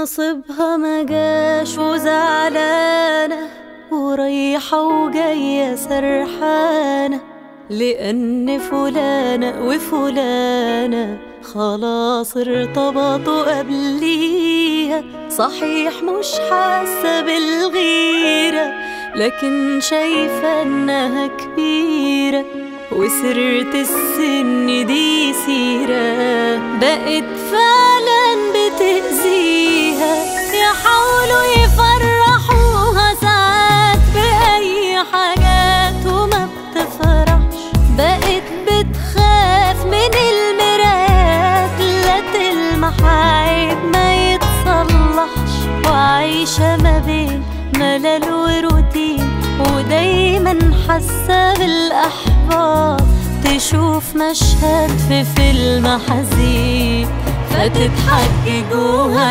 نصيبها ما جاش وزعلانة ورايحة وجاية سرحانة لأن فلانة وفلانة خلاص ارتبطوا قبليها صحيح مش حاسة بالغيرة لكن شايفة انها كبيرة وسرت السن دي سيرة بقت فعلا بتأذيها يحاولوا يفرحوها ساعات بأي حاجات وما بتفرحش بقت بتخاف من المرايات لا تلمح عيب ما يتصلحش وعايشة ما بين ملل وروتين ودايما حاسة بالأحباط تشوف مشهد في فيلم حزين فتضحك جوها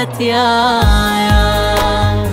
تعيط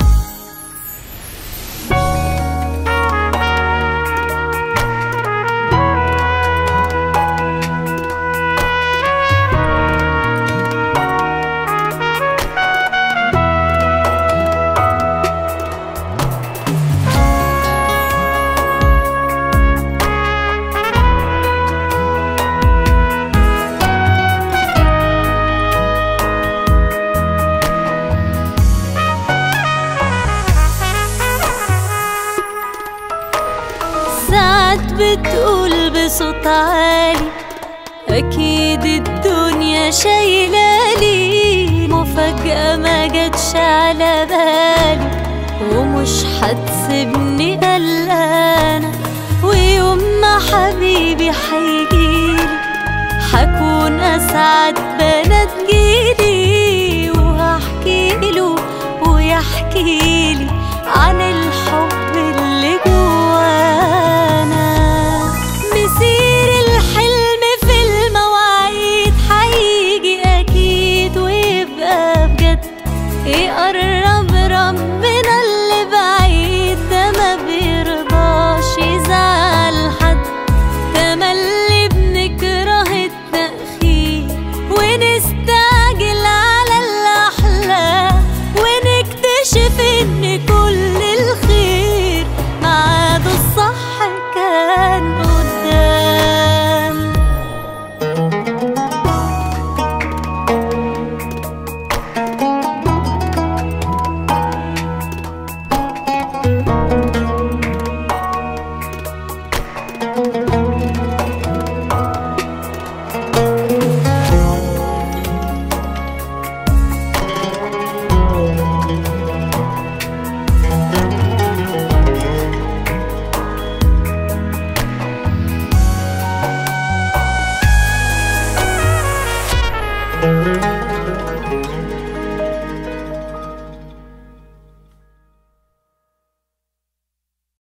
ساعات بتقول بصوت عالي أكيد الدنيا شايلالي مفاجأة ما جاتش على بالي ومش هتسيبني قلقانة ويوم ما حبيبي هيجي